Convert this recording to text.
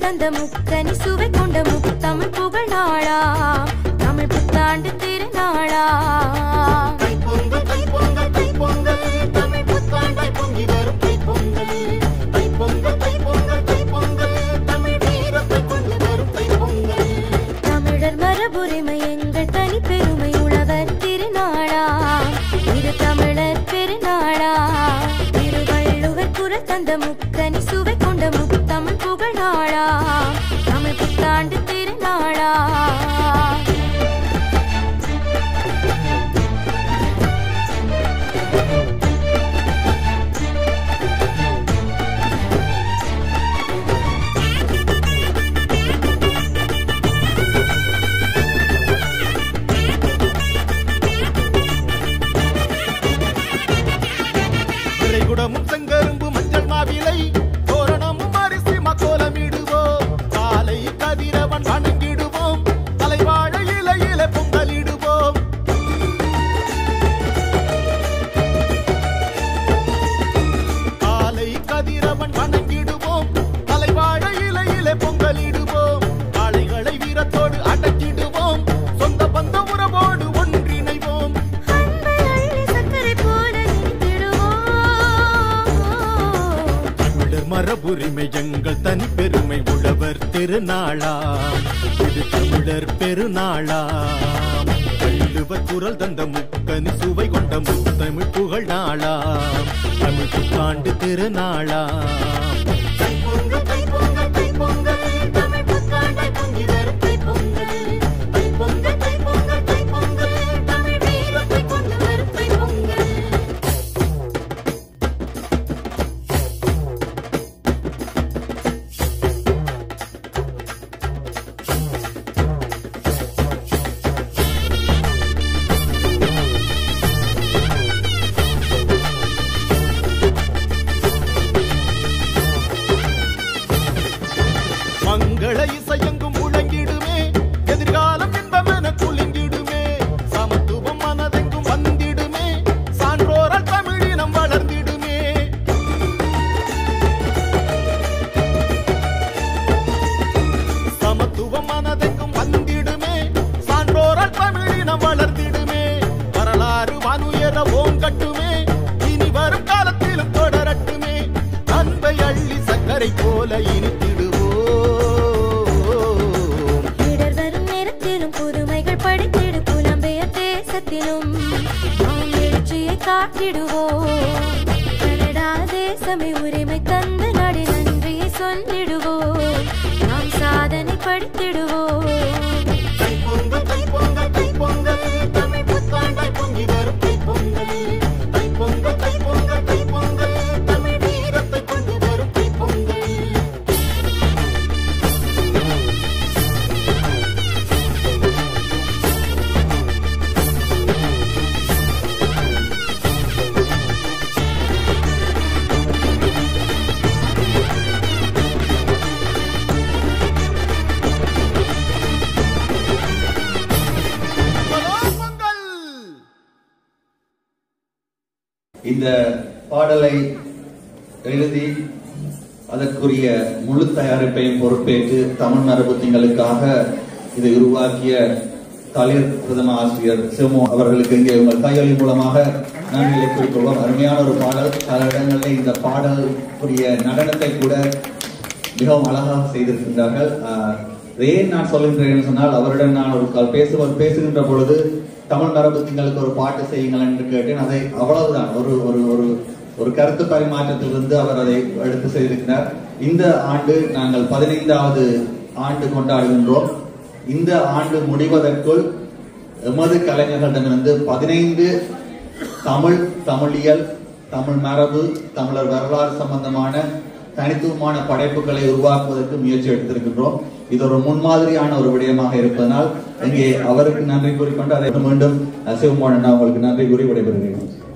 தந்த முக்கனி சுவை கொண்ட முத்தமிழ் புகழ் நாளா தமிழ் புத்தாண்டு திருநாளா தைப்பொங்கல் தைப்பொங்கல் தைப்பொங்கல் தமிழ் புத்தாண்டாய் பொங்கி வரும் தைப்பொங்கல் தைப்பொங்கல் தைப்பொங்கல் தைப்பொங்கல் தமிழ் வீரத்தை கொண்டு வரும் தைப்பொங்கல் தமிழர் மரபுரிமை எங்கள் தனி பெருமை உழவர் திருநாளா இது தமிழர் பெருநாளா திருவள்ளுவர் குரல் தந்த முக்கனி சுவை கொண்ட முத்தமிழ் புகழ் நாளா தமிழ் புத்தாண்டு திருநாளா விரைகுடமும் செங்கரும்பு மஞ்சள் மாவிலை தோரணமும் அரிசி மக்கோலமிடுவோம் காலை கதிரவன் வணங்கிடுவோம் தலைவாழ இலையில பொங்கலிடுவோம் காலை கதிரவன் வணங்கிடுவோம் தலைவாழ இலையில பொங்கலிடுவோம் காளைகளை வீரத்தோடு அடக்கிடுவோம் சொந்த பந்த உறவோடு ஒன்றிணைவோம் அன்பை அள்ளி சர்க்கரை போல நினைத்திடுவோம் தமிழர் மரபுரிமை எங்கள் தனி பெருமை உழவர் திருநாளா இது தமிழர் பெருநாளா வள்ளுவர் குரல் தந்த முக்கனி சுவை கொண்ட முத்தமிழ் புகழ் நாளா தமிழ் புத்தாண்டு திருநாளா தைப்பொங்கல் தைப்பொங்கல் தைப்பொங்கல் தமிழ் புத்தாண்டாய் பொங்கி வரும் தைப்பொங்கல் தைப்பொங்கல் தைப்பொங்கல் தைப்பொங்கல் தமிழ் வீரத்தை கொண்டு வரும் தைப்பொங்கல் மங்கள இசையெங்கும் முழங்கிடுமே எதிர்காலம் இன்பமென குலுங்கிடுமே சமத்துவம் மனதெங்கும் வந்திடுமே சான்றோரால் தமிழினம் வளர்ந்திடுமே சமத்துவம் மனதெங்கும் வந்திடுமே சான்றோரால் தமிழினம் வளர்ந்திடுமே வரலாறு வானுயர ஓங்கட்டுமே இனி வரும் காலத்திலும் தொடரட்டுமே அன்பை அள்ளி சர்க்கரை போல இனித்திடுவோம் இடர் வரும் நேரத்திலும் புதுமைகள் படித்திடு புலம்பெயர் தேசத்திலும் நாம் எழுச்சியை காட்டிடுவோம் கனடா தேசமே உரிமை தந்த நாடு நன்றியை சொல்லிடுவோம் நாம் சாதனை படித்திடுவோம் தைப்பொங்கல் தைப்பொங்கல் தைப்பொங்கல் தமிழ் புத்தாண்டாய் பொங்கி வரும் தைப்பொங்கல் தைப்பொங்கல் தைப்பொங்கல் தைப்பொங்கல் தமிழ் வீரத்தை கொண்டு வரும் தைப்பொங்கல் பொங்கல் இந்த பாடலை எழுதி அதற்குரிய முழு தயாரிப்பையும் பொறுப்பேற்று தமிழ் மரபு திங்களுக்காக இதை உருவாக்கிய தலிர் பிரதம ஆசிரியர் சிவமோ அவர்களுக்கு இங்கே உங்கள் கையொலி மூலமாக நன்றிகளை குறிக்கொள்வோம் அருமையான ஒரு பாடல் பல இடங்களில் இந்த பாடலுக்குரிய நடனத்தை கூட மிகவும் அழகாக செய்திருக்கின்றார்கள் ஆஹ், இதை ஏன் நான் சொல்கின்றேன் என்று சொன்னால் அவருடன் நான் ஒரு கால் பேசுவது பேசுகின்ற பொழுது தமிழ் மரபு திங்களுக்கு ஒரு பாட்டு செய்யுங்கள் என்று கேட்டேன் அதை அவ்வளவுதான் ஒரு ஒரு ஒரு ஒரு கருத்து பரிமாற்றத்திலிருந்து அவர் அதை எடுத்து செய்திருக்கிறார் இந்த ஆண்டு நாங்கள் பதினைந்தாவது ஆண்டு கொண்டாடுகின்றோம் இந்த ஆண்டு முடிவதற்குள் எமது கலைஞர்களிடமிருந்து பதினைந்து தமிழ் தமிழியல் தமிழ் மரபு தமிழர் வரலாறு சம்பந்தமான தனித்துவமான படைப்புகளை உருவாக்குவதற்கு முயற்சி எடுத்திருக்கின்றோம் இது ஒரு முன்மாதிரியான ஒரு விடயமாக இருப்பதனால் இங்கே அவருக்கு நன்றி கூறிக்கொண்டு அதை மீண்டும் சிவமோகன் உங்களுக்கு நன்றி கூறி விடைபெறுகிறேன்